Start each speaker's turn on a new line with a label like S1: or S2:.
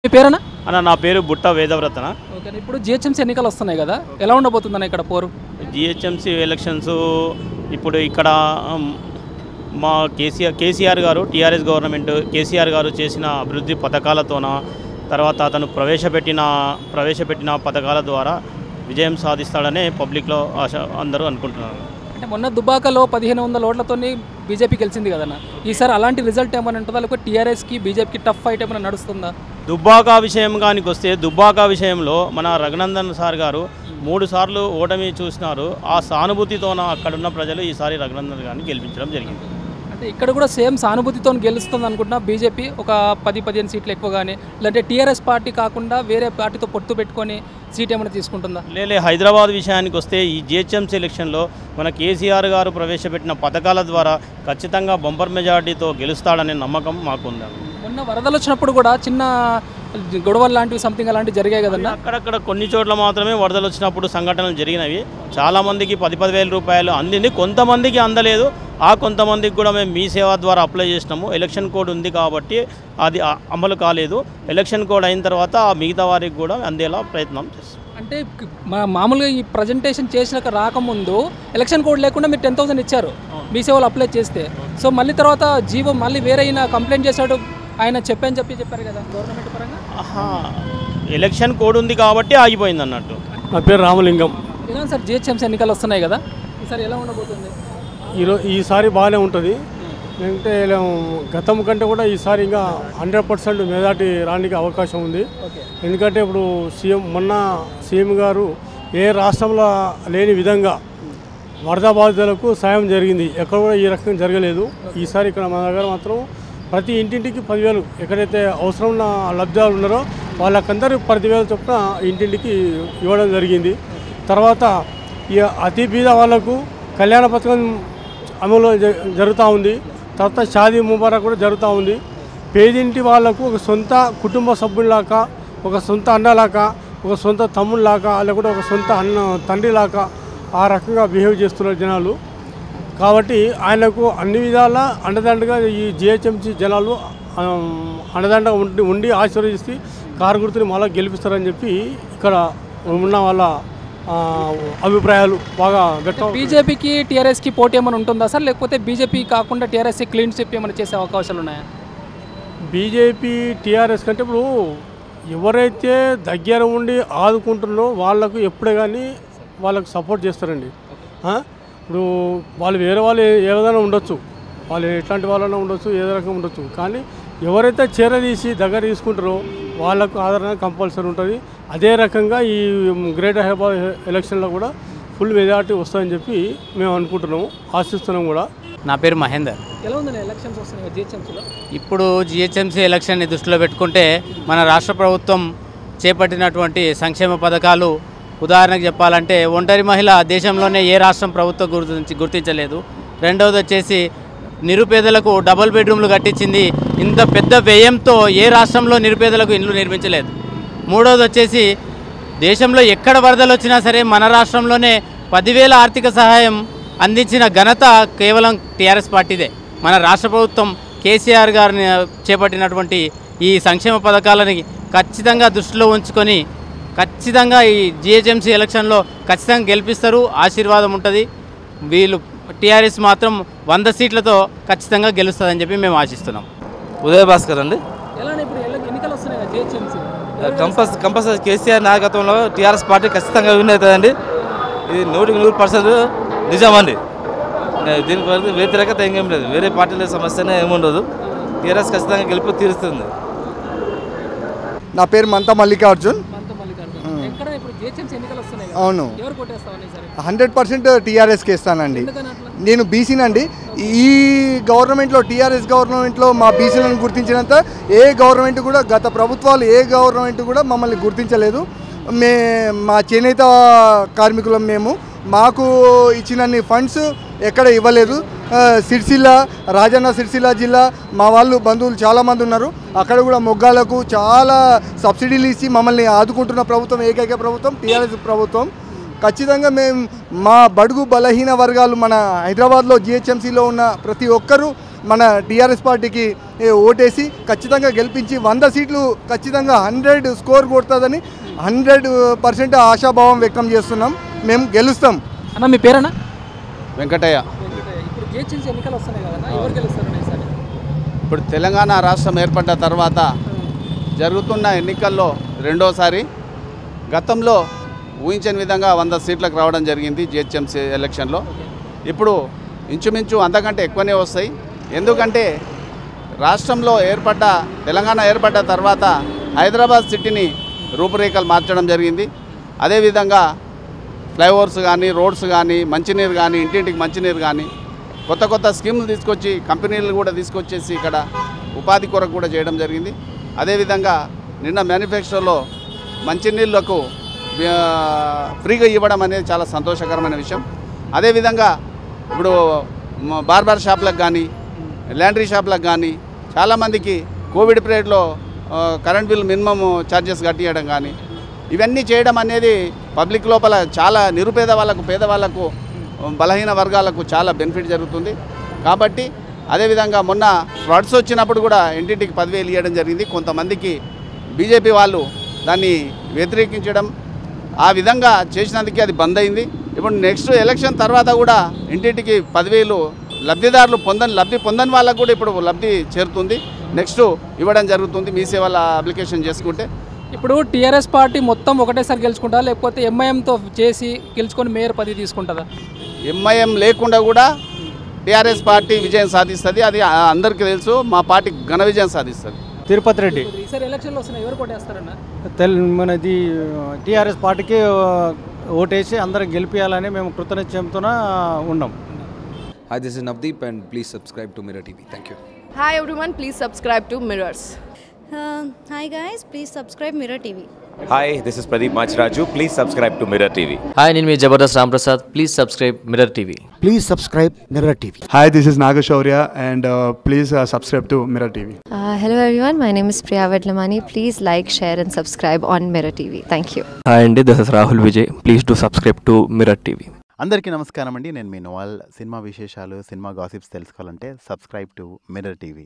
S1: మీ పేరేనా
S2: అన్న నా పేరు బుట్ట వేదవ్రతన
S1: ఓకే ఇప్పుడు జిహెచ్ఎంసీ ఎన్నికలు వస్తున్నాయి కదా ఎలా ఉండబోతుందన్న ఇక్కడ పోరు
S2: జిహెచ్ఎంసీ ఎలక్షన్స్ ఇప్పుడు ఇక్కడ ఉమ్, మా కేసీఆర్ కేసీఆర్ గారు టీఆర్ఎస్ గవర్నమెంట్ కేసీఆర్ గారు చేసిన అభివృద్ధి పథకాలతోన తర్వాత అతను ప్రవేశపెట్టిన ప్రవేశపెట్టిన పథకాల ద్వారా విజయం సాధిస్తాడనే పబ్లిక్లో ఆశ అందరూ అనుకుంటున్నారు
S1: అంటే మొన్న దుబాకలో పదిహేను వందల ఓట్లతో బీజేపీ గెలిచింది కదన్న ఈసారి అలాంటి రిజల్ట్ ఏమైనా ఉంటుందా లేకపోతే టీఆర్ఎస్కి బీజేపీకి టఫ్ ఫైట్ ఏమైనా నడుస్తుందా
S2: దుబ్బాక విషయం కానీ వస్తే దుబ్బాక విషయంలో మన రఘునందన్ సార్ గారు మూడు సార్లు ఓటమి చూసినారు ఆ సానుభూతితోన అక్కడున్న ప్రజలు ఈసారి రఘునందన్ గారిని గెలిపించడం జరిగింది
S1: అంటే ఇక్కడ కూడా సేమ్ సానుభూతితో గెలుస్తుంది అనుకుంటున్నా బీజేపీ ఒక పది పదిహేను సీట్లు ఎక్కువగానే లేదంటే టీఆర్ఎస్ పార్టీ కాకుండా వేరే పార్టీతో పొత్తు పెట్టుకొని సీట్ ఏమైనా తీసుకుంటుందా
S2: లేలే హైదరాబాద్ విషయానికి వస్తే ఈ జిహెచ్ఎంసీ ఎలక్షన్లో మన కేసీఆర్ గారు ప్రవేశపెట్టిన పథకాల ద్వారా ఖచ్చితంగా బంపర్ మెజార్టీతో గెలుస్తాడనే నమ్మకం మాకుంది
S1: మొన్న వరదలు వచ్చినప్పుడు కూడా చిన్న గొడవలు లాంటివి సంథింగ్ అలాంటివి జరిగాయి కదన్నా
S2: అక్కడక్కడ కొన్ని చోట్ల మాత్రమే వరదలు వచ్చినప్పుడు సంఘటనలు జరిగినవి చాలా మందికి పది పదివేల రూపాయలు అందింది కొంతమందికి అందలేదు ఆ కొంతమందికి కూడా మేము మీ సేవ ద్వారా అప్లై చేసినాము ఎలక్షన్ కోడ్ ఉంది కాబట్టి అది అ- అమలు కాలేదు ఎలక్షన్ కోడ్ అయిన తర్వాత ఆ మిగతా వారికి కూడా అందేలా ప్రయత్నం చేస్తాం
S1: అంటే క- మా మామూలుగా ఈ ప్రజెంటేషన్ చేసినాక రాకముందు ఎలక్షన్ కోడ్ లేకుండా మీరు టెన్ థౌసండ్ ఇచ్చారు మీ సేవలు అప్లై చేస్తే సో మళ్ళీ తర్వాత జీవో మళ్ళీ వేరే అయినా కంప్లైంట్ చేశాడు ఆయన చెప్పని చెప్పి చెప్పారు కదా గవర్నమెంట్ పరంగా
S2: ఆహా ఎలక్షన్ కోడ్ ఉంది కాబట్టి ఆగిపోయింది అన్నట్టు
S3: నా పేరు రామలింగం
S1: ఎలా ఉంది సార్ జిహెచ్ఎంసీ ఎన్నికలు వస్తున్నాయి కదా ఈసారి ఎలా ఉండబోతుంది
S3: ఈరోజు ఈసారి బాగానే ఉంటుంది అంటే ఇలా గతం కంటే కూడా ఈసారి ఇంకా హండ్రెడ్ పర్సెంట్ మెజార్టీ రానికి అవకాశం ఉంది
S1: ఓకే
S3: ఎందుకంటే ఇప్పుడు సీఎం మొన్న సీఎం గారు ఏ రాష్ట్రంలో లేని విధంగా వరద బాధితులకు సాయం జరిగింది ఎక్కడ కూడా ఈ రకంగా జరగలేదు ఈసారి ఇక్కడ మన దగ్గర మాత్రం ప్రతి ఇంటింటికి పదివేలు ఎక్కడైతే అవసరం ఉన్న లబ్ధిదారులు ఉన్నారో వాళ్ళకందరూ పదివేలు చొప్పున ఇంటింటికి ఇవ్వడం జరిగింది తర్వాత ఈ అతి బీద వాళ్లకు కళ్యాణ పథకం అమలు జ- జరుగుతూ ఉంది తర్వాత షాదీ ముబారక్ కూడా జరుగుతూ ఉంది పేదింటి వాళ్లకు ఒక సొంత కుటుంబ సభ్యుల్లాగా ఒక సొంత అన్నలాగా ఒక సొంత తమ్ముళ్ళలాగా లేకుంటే ఒక సొంత అన్న తండ్రిలాగా ఆ రకంగా బిహేవ్ చేస్తున్నారు జనాలు కాబట్టి ఆయనకు అన్ని విధాల అండదండగా ఈ జిహెచ్ఎంసీ జనాలు ఆ, అండదండగా ఉండి ఉండి ఆశీర్వదిస్తే కారు గుర్తుని మళ్ళీ గెలిపిస్తారని చెప్పి ఇక్కడ ఉన్న వాళ్ళ ఆ, అభిప్రాయాలు బాగా వ్యక్తం
S1: బీజేపీకి టీఆర్ఎస్కి పోటీ ఏమైనా ఉంటుందా సార్ లేకపోతే బీజేపీ కాకుండా టీఆర్ఎస్ క్లీన్ స్విప్ ఏమైనా చేసే అవకాశాలు ఉన్నాయా
S3: బీజేపీ టీఆర్ఎస్ కంటే ఇప్పుడు ఎవరైతే దగ్గర ఉండి ఆదుకుంటున్నారో వాళ్ళకు ఎప్పుడే కానీ వాళ్ళకు సపోర్ట్ చేస్తారండి ఆ? ఇప్పుడు వాళ్ళు వేరే వాళ్ళు ఏ- ఏ విధంగా ఉండొచ్చు వాళ్ళు ఎట్లాంటి వాళ్ళైనా ఉండొచ్చు ఏదో రకంగా ఉండొచ్చు కానీ ఎవరైతే చేరదీసి దగ్గర తీసుకుంటారో వాళ్ళకు ఆదరణ కంపల్సరీ ఉంటుంది అదే రకంగా ఈ గ్రేటర్ హైదరాబాద్ ఎలక్షన్లో కూడా ఫుల్ మెజారిటీ వస్తుందని చెప్పి మేము అనుకుంటున్నాము ఆశిస్తున్నాం కూడా
S4: నా పేరు మహేందర్
S1: ఎలా ఉందండి ఎలక్షన్స్ వస్తున్నాయి జిహెచ్ఎంసీలో
S4: ఇప్పుడు జిహెచ్ఎంసీ ఎలక్షన్ని దృష్టిలో పెట్టుకుంటే మన రాష్ట్ర ప్రభుత్వం చేపట్టినటువంటి సంక్షేమ పథకాలు ఉదాహరణకు చెప్పాలంటే ఒంటరి మహిళ దేశంలోనే ఏ రాష్ట్రం ప్రభుత్వం గుర్తించి గుర్తించలేదు రెండవది వచ్చేసి నిరుపేదలకు డబుల్ బెడ్రూమ్లు కట్టించింది ఇంత పెద్ద వ్యయంతో ఏ రాష్ట్రంలో నిరుపేదలకు ఇండ్లు నిర్మించలేదు మూడవది వచ్చేసి దేశంలో ఎక్కడ వరదలు వచ్చినా సరే మన రాష్ట్రంలోనే పదివేల ఆర్థిక సహాయం అందించిన ఘనత కేవలం టీఆర్ఎస్ పార్టీదే మన రాష్ట్ర ప్రభుత్వం కేసీఆర్ గారిని చేపట్టినటువంటి ఈ సంక్షేమ పథకాలని ఖచ్చితంగా దృష్టిలో ఉంచుకొని ఖచ్చితంగా ఈ జిహెచ్ఎంసీ ఎలక్షన్లో ఖచ్చితంగా గెలిపిస్తారు ఆశీర్వాదం ఉంటుంది వీళ్ళు టీఆర్ఎస్ మాత్రం వంద సీట్లతో ఖచ్చితంగా గెలుస్తుందని చెప్పి మేము ఆశిస్తున్నాం
S5: ఉదయ భాస్కర్ అండి
S1: ఎలా ఇప్పుడు ఎల- ఎన్నికలు వస్తున్నాయి కదా జిహెచ్ఎంసీ
S5: కంపల్స్ కంపల్సరీ కేసీఆర్ నాయకత్వంలో టీఆర్ఎస్ పార్టీ ఖచ్చితంగా విన్ అవుతుందండి ఇది నూటికి నూరు పర్సెంట్ నిజం అండి నే- దీని వరకు వ్యతిరేకత ఇంకేం లేదు వేరే పార్టీల సమస్యనే ఏముండదు టీఆర్ఎస్ ఖచ్చితంగా గెలుపు తీరుస్తుంది
S6: నా పేరు మంత మల్లికార్జున్
S1: మనతో మల్లికార్జున ఎక్కడ ఇప్పుడు జిహెచ్ఎంసీ ఎన్నికలు వస్తున్నాయి కదా
S6: అవును
S1: ఎవరు కొట్టేస్తామని సరే
S6: హండ్రెడ్ పర్సెంట్ టీఆర్ఎస్కి ఇస్తానండి
S1: ఎందుకని అట్లా
S6: నేను బీసీనండి ఈ గవర్నమెంట్లో టీఆర్ఎస్ గవర్నమెంట్లో మా బీసీలను గుర్తించినంత ఏ గవర్నమెంట్ కూడా గత ప్రభుత్వాలు ఏ గవర్నమెంట్ కూడా మమ్మల్ని గుర్తించలేదు మే మా చేనేత కార్మికులం మేము మాకు ఇచ్చినన్ని ఫండ్స్ ఎక్కడ ఇవ్వలేదు ఆ, సిరిసిల్ల రాజన్న సిరిసిల్ల జిల్లా మా వాళ్ళు బంధువులు చాలామంది ఉన్నారు అక్కడ కూడా మొగ్గాలకు చాలా సబ్సిడీలు ఇచ్చి మమ్మల్ని ఆదుకుంటున్న ప్రభుత్వం ఏకైక ప్రభుత్వం టీఆర్ఎస్ ప్రభుత్వం ఖచ్చితంగా మేము మా బడుగు బలహీన వర్గాలు మన హైదరాబాద్లో జిహెచ్ఎంసీలో ఉన్న ప్రతి ఒక్కరూ మన టీఆర్ఎస్ పార్టీకి ఏ, ఓటేసి ఖచ్చితంగా గెలిపించి వంద సీట్లు ఖచ్చితంగా హండ్రెడ్ స్కోర్ కొడుతుందని హండ్రెడ్ పర్సెంట్ ఆశాభావం వ్యక్తం చేస్తున్నాం మేము గెలుస్తాం
S1: అన్న మీ పేరన్నా
S7: వెంకటయ్య
S1: ఇప్పుడు జిహెచ్ఎంసీ ఎన్నికలు వస్తున్నాయి కదా ఎవరు గెలుస్తారు ఈసారి
S7: ఇప్పుడు తెలంగాణ రాష్ట్రం ఏర్పడ్డ తర్వాత జరుగుతున్న ఎన్నికల్లో రెండోసారి గతంలో ఊహించని విధంగా వంద సీట్లకు రావడం జరిగింది జిహెచ్ఎంసీ ఎలక్షన్లో ఇప్పుడు ఇంచుమించు అంతకంటే ఎక్కువనే వస్తాయి ఎందుకంటే రాష్ట్రంలో ఏర్పడ్డ తెలంగాణ ఏర్పడ్డ తర్వాత హైదరాబాద్ సిటీని రూపురేఖలు మార్చడం జరిగింది అదేవిధంగా ఫ్లైఓవర్స్ కానీ రోడ్స్ కానీ మంచినీరు కానీ ఇంటింటికి మంచినీరు కానీ కొత్త కొత్త స్కీములు తీసుకొచ్చి కంపెనీలు కూడా తీసుకొచ్చేసి ఇక్కడ ఉపాధి కొరకు కూడా చేయడం జరిగింది అదేవిధంగా నిన్న మేనిఫెస్టోలో మంచినీళ్ళకు ఆ, ఫ్రీగా ఇవ్వడం అనేది చాలా సంతోషకరమైన విషయం అదేవిధంగా ఇప్పుడు మ- బార్బర్ షాప్లకు కానీ ల్యాండ్రీ షాప్లకు కానీ చాలామందికి కోవిడ్ పీరియడ్లో ఆ, కరెంట్ బిల్ మినిమం ఛార్జెస్ కట్టియడం కానీ ఇవన్నీ చేయడం అనేది పబ్లిక్ లోపల చాలా నిరుపేద వాళ్ళకు పేదవాళ్ళకు బలహీన వర్గాలకు చాలా బెనిఫిట్ జరుగుతుంది కాబట్టి అదేవిధంగా మొన్న ఫ్లడ్స్ వచ్చినప్పుడు కూడా ఇంటింటికి పదివేలు ఇవ్వడం జరిగింది కొంతమందికి బీజేపీ వాళ్ళు దాన్ని వ్యతిరేకించడం ఆ విధంగా చేసినందుకే అది బంద్ అయింది ఇప్పుడు నెక్స్ట్ ఎలక్షన్ తర్వాత కూడా ఇంటింటికి పదివేలు లబ్ధిదారులు పొందని లబ్ధి పొందని వాళ్ళకు కూడా ఇప్పుడు లబ్ధి చేరుతుంది నెక్స్ట్ ఇవ్వడం జరుగుతుంది మీ సేవల అప్లికేషన్ చేసుకుంటే
S1: ఇప్పుడు టీఆర్ఎస్ పార్టీ మొత్తం ఒకటేసారి గెలుచుకుంటా లేకపోతే ఎంఐఎంతో చేసి గెలుచుకొని మేయర్ పదవి తీసుకుంటుందా
S7: ఎంఐఎం లేకుండా కూడా టీఆర్ఎస్ పార్టీ విజయం సాధిస్తుంది అది ఆ- అందరికీ తెలుసు మా పార్టీ ఘన విజయం సాధిస్తుంది
S3: తిరుపతి రెడ్డి
S1: ఈసారి ఎలక్షన్లు వస్తున్నాయి ఎవరు కొట్టేస్తారన్న
S3: తెల్ మనది టీఆర్ఎస్ పార్టీకి ఓటేసి అందరం గెలిపించాలని మేము కృతనిశ్చయంతో ఉన్నాం
S8: Hi, this is Navdeep, and please subscribe to Mirror TV. Thank you.
S9: Hi everyone, please subscribe to Mirrors.
S10: Uh, hi guys, please subscribe Mirror TV.
S11: Hi, this is Pradeep Machraju. Please subscribe to Mirror TV.
S12: Hi నేను మీ Jabardasth Ramprasad please subscribe Mirror TV
S13: Please subscribe Mirror TV.
S14: Hi, this is Nagashaurya, and uh, please uh, subscribe to Mirror TV.
S15: Uh, hello everyone, my name is Priya Vedlamani. Please like, share, and subscribe on Mirror TV. Thank you.
S12: Hi అండి this is Rahul Vijay please do subscribe to Mirror TV
S16: అందరికీ నమస్కారం అండి నేను మీ నోవాల్ cinema విశేషాలు cinema gossips తెలుసుకోవాలంటే subscribe to Mirror TV